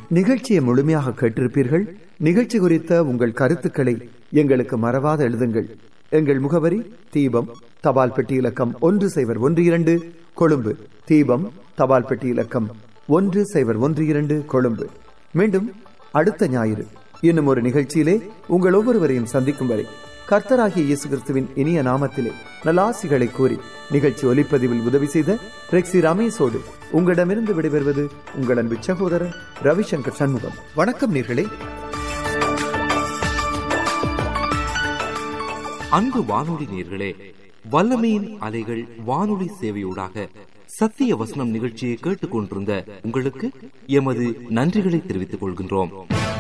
நிகழ்ச்சியை முழுமையாக கேட்டிருப்பீர்கள் நிகழ்ச்சி குறித்த உங்கள் கருத்துக்களை எங்களுக்கு மறவாத எழுதுங்கள் எங்கள் முகவரி தீபம் தபால் பெட்டி இலக்கம் ஒன்று சைபர் ஒன்று இரண்டு கொழும்பு தீபம் தபால் பெட்டி இலக்கம் ஒன்று சைபர் ஒன்று இரண்டு கொழும்பு மீண்டும் அடுத்த ஞாயிறு இன்னும் ஒரு நிகழ்ச்சியிலே உங்கள் ஒவ்வொருவரையும் சந்திக்கும் வரை கர்த்தராகிய இயேசு கிறிஸ்துவின் இனிய நாமத்திலே நலாசிகளை கூறி நிகழ்ச்சி ஒலிப்பதிவில் உதவி செய்த ரெக்ஸி ரமேஷோடு உங்களிடமிருந்து விடைபெறுவது உங்கள் அன்பு சகோதரர் ரவிசங்கர் சண்முகம் வணக்கம் நீர்களே அன்பு வானொலி நேர்களே வல்லமையின் அலைகள் வானொலி சேவையூடாக சத்திய வசனம் நிகழ்ச்சியை கேட்டுக்கொண்டிருந்த உங்களுக்கு எமது நன்றிகளை தெரிவித்துக் கொள்கின்றோம்